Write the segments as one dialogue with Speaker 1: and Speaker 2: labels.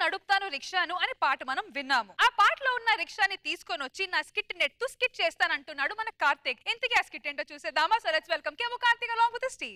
Speaker 1: నడుపుతాను రిక్షాను అని పాట మనం విన్నాము ఆ పాటలో ఉన్న రిక్షాని తీసుకొని వచ్చి నా స్కిట్ నెట్టు స్కిట్ చేస్తానంటున్నాడు మన కార్తీక్ ఇంతకీ ఆ స్కిట్ ఏంటో చూసేద్దామా సో లెట్స్ వెల్కమ్ కేమో కార్తీక్ అలాంగ్ విత్ స్టీవ్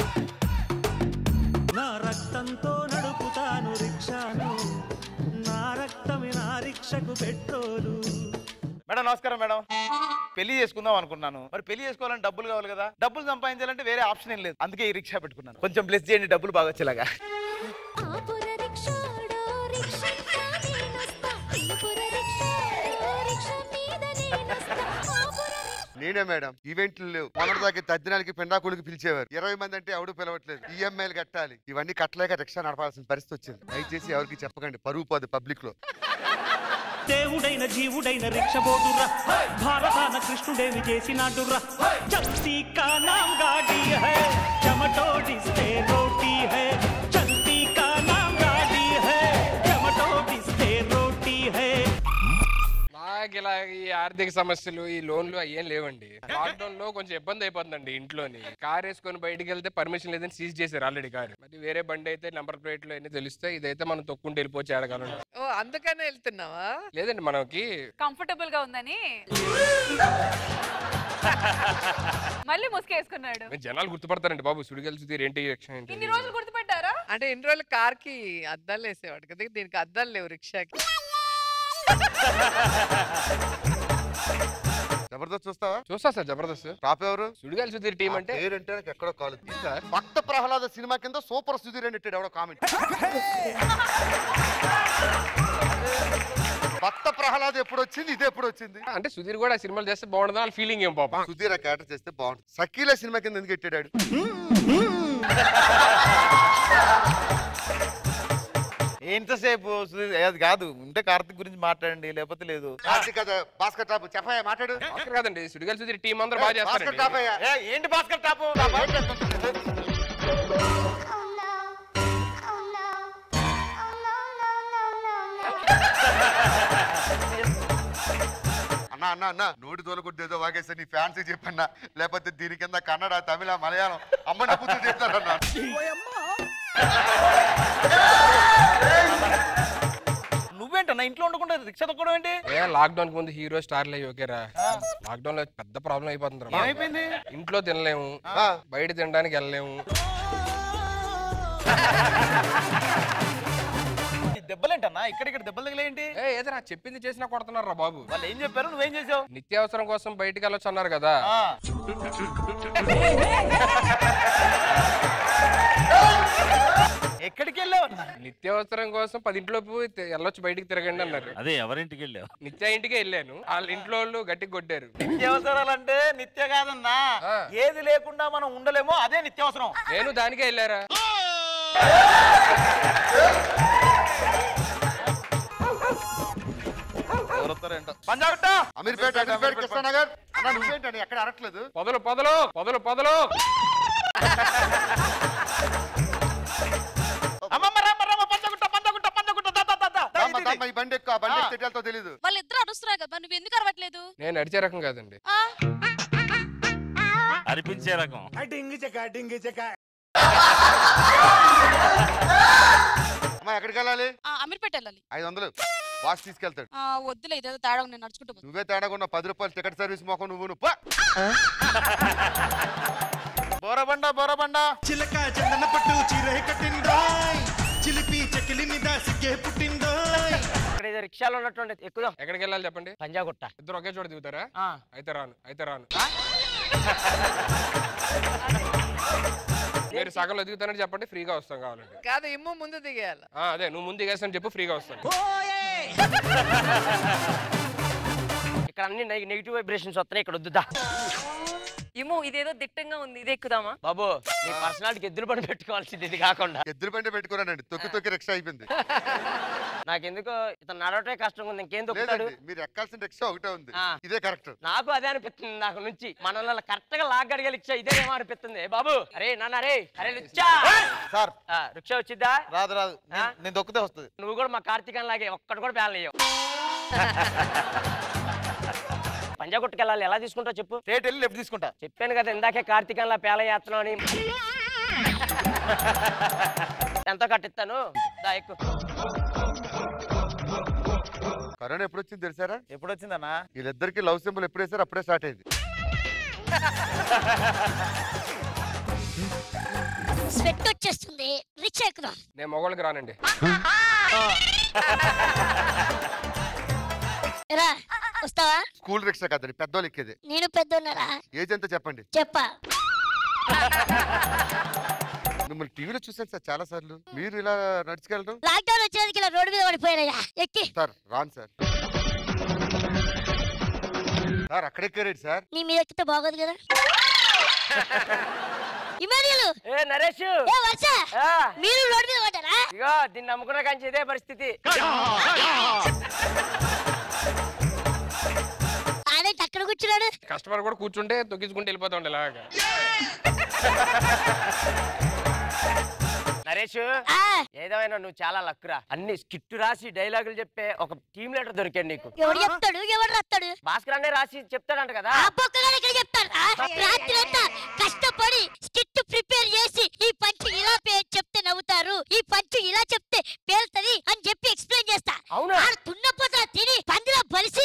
Speaker 2: నా రక్తంతో నడుపుతాను రిక్షాను నా రక్తమే నా రిక్షకు పెట్రోలు
Speaker 3: మేడం నమస్కారం మేడం పెళ్లి చేసుకుందాం అనుకున్నాను మరి పెళ్లి చేసుకోవాలంటే డబ్బులు కావాలి కదా డబ్బులు సంపాదించాలంటే వేరే ఆప్షన్ ఏం లేదు అందుకే ఈ రిక్షా పెట్టుకున్నాను కొంచెం బ్లెస్ చేయండి డబ్బులు బాగా వచ్చేలాగా
Speaker 4: ఆపుర రిక్షాడో రిక్షా నేనొస్తా ఆపుర రిక్షాడో రిక్షా మీద నేనొస్తా ఆపుర
Speaker 5: నేనే మేడం ఈవెంట్లు లేవు మొన్నటిదాకా తద్దినాలకి పెండాకులకి పిలిచేవారు ఇరవై మంది అంటే ఎవడు పిలవట్లేదు ఈఎంఐలు కట్టాలి ఇవన్నీ కట్టలేక రిక్షా నడపాల్సిన పరిస్థితి వచ్చింది దయచేసి ఎవరికి చెప్పకండి పరుగు పోదు పబ్లిక్ లో
Speaker 2: దేవుడైన జీవుడైన రిక్షబోతురా భారతాన కృష్ణుడేమి చేసినాడురా చల్తీ కా నామ్ గాడి హై చెమటోడిస్తే రోటీ హై చల్తీ కా నామ్ గాడి హై చెమటోడిస్తే రోటీ హై
Speaker 6: నాకు ఇలా ఈ ఆర్థిక సమస్యలు ఈ లోన్లు అయ్యేం లేవండి లాక్డౌన్ లో కొంచెం ఇబ్బంది అయిపోతుందండి ఇంట్లోని కార్ వేసుకొని బయటికి వెళ్తే పర్మిషన్ లేదని సీజ్ చేశారు ఆల్రెడీ కార్ మరి వేరే బండి అయితే నెంబర్ ప్లేట్ లో అన్ని తెలిస్తే ఇదైతే మనం తొక్కుంటూ వెళ్ళిపోవచ్చు ఏడగలం
Speaker 7: ఓ అందుకనే వెళ్తున్నావా
Speaker 6: లేదండి మనకి
Speaker 1: కంఫర్టబుల్ గా ఉందని మళ్ళీ ముసుకేసుకున్నాడు
Speaker 6: మీరు జనాలు గుర్తుపడతారండి బాబు సుడిగల్ సుధీర్ ఏంటి యాక్షన్ ఏంటి
Speaker 1: ఇన్ని రోజులు గుర్తుపెట్టారా
Speaker 7: అంటే ఇన్ని రోజులు కార్ కి అద్దాలు వేసేవాడు కదా దీనికి అద్దాలు లేవు రిక్షాకి
Speaker 5: జబర్దస్త్ చూస్తావా
Speaker 6: చూస్తా సార్ జబర్దస్త్
Speaker 5: టాప్ ఎవరు
Speaker 6: సుడిగల్ సుధీర్ టీం అంటే
Speaker 5: పేరంటే నాకు ఎక్కడో కాదు సార్ భక్త ప్రహ్లాద సినిమా కింద సూపర్ సుధీర్ అని పెట్టాడు ఎవడో కామెంట్ భక్త ప్రహ్లాద్ ఎప్పుడు వచ్చింది ఇది ఎప్పుడు వచ్చింది
Speaker 6: అంటే సుధీర్ కూడా ఆ సినిమాలు చేస్తే బాగుంటుందా వాళ్ళ ఫీలింగ్ ఏం పాప
Speaker 5: సుధీర్ ఆ క్యారెక్టర్ చేస్తే బాగుంటుంది సకీల సినిమా కింద ఎందుకు పెట్టాడు
Speaker 3: ఎంతసేపు సుధీర్, అది కాదు ఉంటే కార్తిక్ గురించి మాట్లాడండి లేకపోతే లేదు
Speaker 5: కార్తీక్ కదా భాస్కర్ టాప్ చెప్పయ్యా మాట్లాడు
Speaker 6: భాస్కర్ కాదండి సుడిగల్ సుధీర్ టీం అందరూ బాగా
Speaker 5: భాస్కర్
Speaker 6: చేస్తారండి
Speaker 5: టాప్ అయ్యా
Speaker 3: ఏ, ఏంటి Bhaskar top
Speaker 4: Oh no. Oh no. Oh no, no, no, no.
Speaker 5: అన్నా అన్నా అన్నా నోటి తోలకొద్ది ఏదో వాగేస్తే నీ ఫ్యాన్స్ చెప్పన్నా లేకపోతే దీని కింద కన్నడ తమిళ మలయాళం అమ్మని కూతురు చెప్తారన్నా
Speaker 3: నువ్వేంటన్నా ఇంట్లో ఉండకుండా రిక్షా తొక్కడం ఏంటి
Speaker 6: ఏ లాక్డౌన్ ముందు హీరో స్టార్లు అయ్యి ఓకేరా లాక్డౌన్ లో పెద్ద ప్రాబ్లం అయిపోతుంది
Speaker 3: ఏమైపోయింది
Speaker 6: ఇంట్లో తినలేము
Speaker 5: ఆ.
Speaker 6: బయట తినడానికి వెళ్ళలేము
Speaker 3: ఈ దెబ్బలేంటన్నా ఇక్కడ ఇక్కడ దెబ్బలు తగిలేంటి
Speaker 6: ఏ ఏదైనా చెప్పింది చేసినా కొడుతున్నారా బాబు
Speaker 3: వాళ్ళు ఏం చెప్పారు నువ్వేం చేసావు
Speaker 6: నిత్యావసరం కోసం బయటికి వెళ్ళొచ్చు అన్నారు కదా
Speaker 3: ఆ, ఎక్కడికి వెళ్ళావు అన్నా?
Speaker 6: నిత్యావసరం కోసం పది ఇంట్లో పోయి తి- వెళ్ళొచ్చు బయటికి తిరగండి అన్నారు
Speaker 8: అదే ఎవరింటికి వెళ్ళావు
Speaker 6: నిత్య ఇంటికే వెళ్ళాను వాళ్ళ ఇంట్లో వాళ్ళు గట్టిగా కొట్టారు
Speaker 3: నిత్యావసరాలంటే నిత్య కాదన్నా
Speaker 6: ఆ.
Speaker 3: ఏది లేకుండా మనం ఉండలేమో అదే నిత్యావసరం
Speaker 6: నేను దానికే వెళ్ళారా
Speaker 3: ఎవరు వస్తారేంటో పంజాగుట్టా
Speaker 5: అమీర్పేట అమీర్పేట కృష్ణనగర్ అన్నా నువ్వేంటని ఎక్కడ అరట్లేదు
Speaker 6: పొదలు పొదలు పొదలు పొదలు
Speaker 3: అమ్మమ్మ రామ్మ రామ్మ పంజాగుట్ట పంజాగుట్ట పంజాగుట్ట దా, దా, దా, దా. దా,
Speaker 5: దామ్మ,
Speaker 3: ఇది,
Speaker 5: దామ్మ, ఈ బండి ఎక్కువ బండి
Speaker 3: ఆ.
Speaker 5: ఎత్తేటో తెలీదు
Speaker 9: వాళ్ళిద్దరు అరుస్తున్నారు కదా మరి నువ్వు ఎందుకు అరవట్లేదు
Speaker 6: నేను అడిచే రకం కాదండి
Speaker 9: ఆ?
Speaker 8: అనిపించే రకం
Speaker 5: అమ్మా ఎక్కడికి వెళ్ళాలి
Speaker 9: ఆ, అమీర్పేట వెళ్ళాలి
Speaker 5: ఐదు వందలు బాస్ తీసుకెళ్తాడు
Speaker 9: ఆ, వద్దులే ఇదేదో తేడా ఉంది, నేను నడుచుకుంటూ పోతా.
Speaker 5: నువ్వే తేడా ఉన్న పది రూపాయలు టికెట్ సర్వీస్ మొక్క నువ్వు నువ్వు పో.
Speaker 3: బోరబండ బోరబండ
Speaker 2: చిలక చందన పట్టు చీర కట్టిందోయ్ చిలిపి చెకిలి మీద సిగ్గే పుట్టిందోయ్
Speaker 10: ఇక్కడ ఏదో రిక్షాలో ఉన్నటువంటి ఎక్కుదాం
Speaker 6: ఎక్కడికి వెళ్ళాలి చెప్పండి
Speaker 10: పంజాగుట్ట
Speaker 6: ఇద్దరు ఒకే చోట దిగుతారా
Speaker 10: ఆ.
Speaker 6: అయితే రాను అయితే రాను మీరు సగంలో దిగుతానని చెప్పండి ఫ్రీగా వస్తాం కావాలంటే
Speaker 7: కాదు ఇమ్ము ముందు దిగేయాలి
Speaker 6: ఆ, అదే నువ్వు ముందు దిగేస్తాను చెప్పు ఫ్రీగా వస్తాను
Speaker 10: ఇక్కడ అన్ని నెగిటివ్ వైబ్రేషన్స్ వస్తున్నాయి ఇక్కడ వద్దుదా
Speaker 11: ఏమో ఇదేదో దిట్టంగా ఉంది ఇది ఎక్కుదామా
Speaker 10: బాబు నీ పర్సనాలిటీకి ఎద్దులు పని పెట్టుకోవాల్సింది ఇది కాకుండా
Speaker 5: ఎద్దుల బండి పెట్టుకున్నానండి తొక్కి తొక్కి రిక్షా అయిపోయింది
Speaker 10: నాకెందుకో ఇతను నడవటమే కష్టంగా ఉంది ఇంకేం తొక్కుతాడు
Speaker 5: లేదండి మీరు ఎక్కాల్సిన రిక్షా ఒకటే ఉంది
Speaker 10: ఆ.
Speaker 5: ఇదే కరెక్ట్
Speaker 10: నాకు అదే అనిపిస్తుంది నాకు నుంచి మనల్ని కరెక్ట్ గా లాగ్ అడిగే రిక్షా ఇదేమో అనిపిస్తుంది ఏ బాబు అరే నాన్న అరే అరే రిక్షా
Speaker 3: సార్
Speaker 10: ఆ, రిక్షా వచ్చిద్దా
Speaker 3: రాదు రాదు నేను-
Speaker 10: ఆ?
Speaker 3: నేను దొక్కితే వస్తుంది
Speaker 10: నువ్వు కూడా మా కార్తీకన్ లాగే ఒక్కటి కూడా ప్యాన్ లేవు పంజాగుట్టుకెళ్ళాలి ఎలా తీసుకుంటావు చెప్పు
Speaker 3: స్ట్రేట్ వెళ్ళి లెఫ్ట్ తీసుకుంటా
Speaker 10: చెప్పాను కదా ఇందాకే కార్తీకంలా పేల చేస్తున్నావు అని ఎంత కట్టిస్తాను దా ఎక్కు
Speaker 5: కరోనా ఎప్పుడు వచ్చింది తెలుసారా
Speaker 3: ఎప్పుడు వచ్చిందన్నా
Speaker 5: వీళ్ళిద్దరికి లవ్ సింబల్ ఎప్పుడు వేసారు అప్పుడే స్టార్ట్ అయింది
Speaker 8: స్వెట్ వచ్చేస్తుంది రిచ్ ఎక్కుదాం
Speaker 6: నేను మొగోళ్ళకి రానండి
Speaker 8: రా వస్తావా
Speaker 5: స్కూల్ రిక్షా కదండి పెద్దోళ్ళు ఎక్కేది
Speaker 8: నేను పెద్దోన్నరా
Speaker 5: ఏజ్ ఎంత చెప్పండి
Speaker 8: చెప్పా
Speaker 5: మిమ్మల్ని టీవీలో చూసాను సార్ చాలా సార్లు మీరు ఇలా నడుచుకెళ్ళడం
Speaker 8: లాక్డౌన్ వచ్చేందుకు ఇలా రోడ్డు మీద పడిపోయినయ్యా ఎక్కి
Speaker 5: సార్ రాను సార్ సార్ అక్కడ ఎక్కారేంటి సార్
Speaker 8: నీ మీద ఎక్కితే బాగోదు కదా ఇమానియలు
Speaker 10: ఏ నరేష్
Speaker 8: ఏ వర్ష
Speaker 10: ఆ,
Speaker 8: మీరు రోడ్డు మీద పడ్డారా
Speaker 10: ఇగో దీన్ని నమ్ముకున్న కంచి ఇదే పరిస్థితి
Speaker 8: ఆడే అక్కడ కూర్చున్నాడు
Speaker 6: కస్టమర్ కూడా కూర్చుంటే తొక్కించుకుంటూ వెళ్ళిపోతా ఉండే ఇలాగా
Speaker 10: నరేష్
Speaker 8: ఆ,
Speaker 10: ఏదేమైనా నువ్వు చాలా లక్కురా అన్ని స్కిట్ రాసి డైలాగులు చెప్పే ఒక టీమ్ లీడర్ దొరికాడు నీకు
Speaker 8: ఎవడు చెప్తాడు ఎవడు రాస్తాడు
Speaker 10: భాస్కర్ అనే రాసి చెప్తాడంట కదా
Speaker 8: ఆ పొక్కగాడు ఇక్కడ చెప్తాడు రాత్రి అంతా కష్టపడి స్కిట్ ప్రిపేర్ చేసి ఈ పంచ్ ఇలా పే- చెప్తే నవ్వుతారు ఈ పంచ్ ఇలా చెప్తే పేలుతది అని చెప్పి ఎక్స్ప్లెయిన్ చేస్తా
Speaker 10: అవునా?
Speaker 8: ఆడు తున్నపోతా తిని పందిలో బలిసి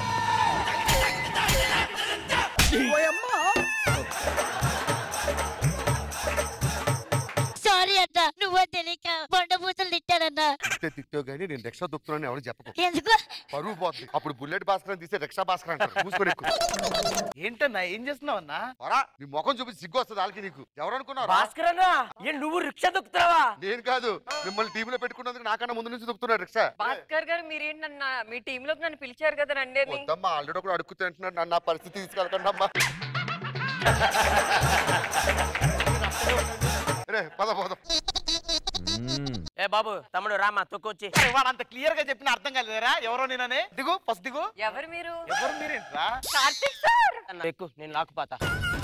Speaker 8: సారీ అన్న నువ్వు తెలియక బండబూతులు తిట్టానన్నా
Speaker 5: తిట్టే తిట్టో కానీ నేను రిక్షా దొక్కుతున్నాను ఎవరు చెప్పకు
Speaker 8: ఎందుకు
Speaker 5: పరువు పోతుంది అప్పుడు బుల్లెట్ భాస్కర్ తీసే రిక్షా భాస్కర్ అంటారు మూసుకొని ఎక్కు
Speaker 3: ఏంటన్నా ఏం చేస్తున్నావు అన్నా
Speaker 5: పోరా, నీ ముఖం చూపించి సిగ్గు వస్తుంది వాళ్ళకి నీకు ఎవరు అనుకున్నావు
Speaker 10: భాస్కర్ అన్న ఏ నువ్వు రిక్షా దొక్కుతావా
Speaker 5: నేను కాదు మిమ్మల్ని టీవీలో పెట్టుకున్నందుకు నాకన్నా ముందు నుంచి దొక్కుతున్నాడు రిక్షా
Speaker 11: భాస్కర్ గారు మీరేంటన్నా మీ టీమ్ లోకి నన్ను పిలిచారు కదా రండి అని
Speaker 5: వద్దమ్మా ఆల్రెడీ ఒకడు అడుక్కు తింటున్నాడు నన్ను నా పరిస్థితి తీసుకెళ్ళకండి అమ్మా రే పద పోదాం
Speaker 10: ఏ బాబు తమ్ముడు రామా తొక్కొచ్చి
Speaker 3: వాడు అంత క్లియర్ గా చెప్పిన అర్థం కాలేదురా ఎవరో నేననే దిగు ఫస్ట్ దిగు
Speaker 11: ఎవరు మీరు
Speaker 3: ఎవరు మీరేంట్రా
Speaker 11: కార్తీక్ సార్
Speaker 10: అన్న, ఎక్కు నేను లాక్కుపోతా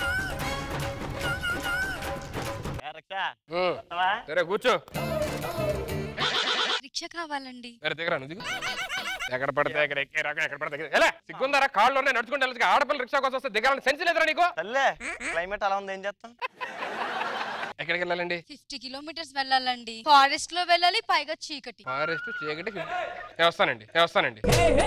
Speaker 6: ఉం. సరే కూర్చో
Speaker 9: రిక్ష కావాలండి
Speaker 6: సరే దిగరా నువ్వు దిగు ఎక్కడ పడితే ఎక్కడ ఎక్కే రకం ఎక్కడ పడితే ఎక్కడ- ఎలా సిగ్గుందారా కాళ్ళు ఉన్నాయి నడుచుకుంటే వెళ్ళచ్చు ఆడపిల్ల రిక్షా కోసం వస్తే దిగాలని సెన్స్ లేదురా నీకు
Speaker 10: తల్లే క్లైమేట్ అలా ఉంది ఏం చేస్తాం
Speaker 6: ఎక్కడికి వెళ్ళాలండి
Speaker 9: ఫిఫ్టీ కిలోమీటర్స్ వెళ్ళాలండి ఫారెస్ట్ లో వెళ్ళాలి పైగా చీకటి
Speaker 6: ఫారెస్ట్ చీకటి నేను వస్తానండి నేను వస్తానండి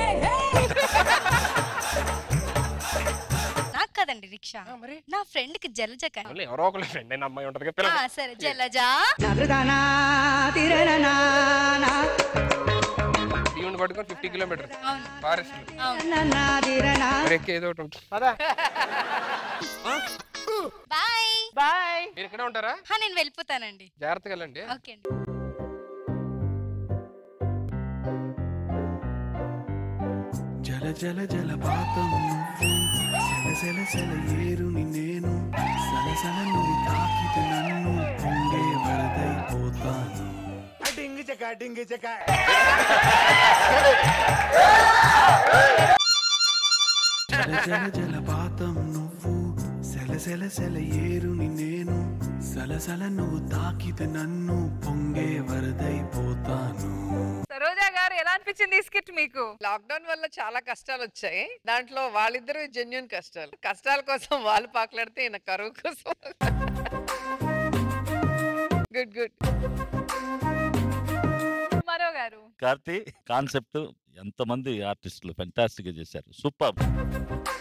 Speaker 9: నాకు కదండి రిక్షా నా ఫ్రెండ్ కి జలజ కానీ
Speaker 6: మళ్ళీ ఎవరో ఒకళ్ళు ఫ్రెండ్ అయిన అమ్మాయి ఉంటుంది కదా పిల్ల
Speaker 9: ఆ, సరే జలజ
Speaker 6: ఈవెంట్ పట్టుకొని ఫిఫ్టీ కిలోమీటర్
Speaker 9: అవును
Speaker 6: ఫారెస్ట్
Speaker 9: అవును
Speaker 6: ఎక్కి ఏదో ఒకటి ఉంటుంది
Speaker 9: బాయ్
Speaker 10: బాయ్
Speaker 6: మీరు ఇక్కడే ఉంటారా
Speaker 9: హా, నేను వెళ్ళిపోతానండి
Speaker 6: జాగ్రత్తగా వెళ్ళండి
Speaker 9: ఓకే అండి
Speaker 12: జల జల జలపాతం నువ్వు సెల సెల సెల ఏరుని నేను సలసల నువ్వు తాకితే నన్ను పొంగే వరదైపోతాను
Speaker 2: డింగి చెక డింగి చెక
Speaker 12: జల జల జలపాతం నువ్వు సెల సెల సెల ఏరుని నేను సలసల నువ్వు తాకితే నన్ను పొంగే వరదైపోతాను
Speaker 1: సరోజా గారు ఎలా అనిపించింది ఈ స్కిట్ మీకు
Speaker 7: లాక్డౌన్ వల్ల చాలా కష్టాలు వచ్చాయి దాంట్లో వాళ్ళిద్దరూ జెన్యున్ కష్టాలు కష్టాల కోసం వాళ్ళు పాకులాడితే ఈయన కరువు కోసం గుడ్ గుడ్
Speaker 1: మరో గారు
Speaker 13: కార్తీ కాన్సెప్ట్ ఎంతమంది ఆర్టిస్టులు ఫెంటాస్టిక్ గా చేశారు సూపర్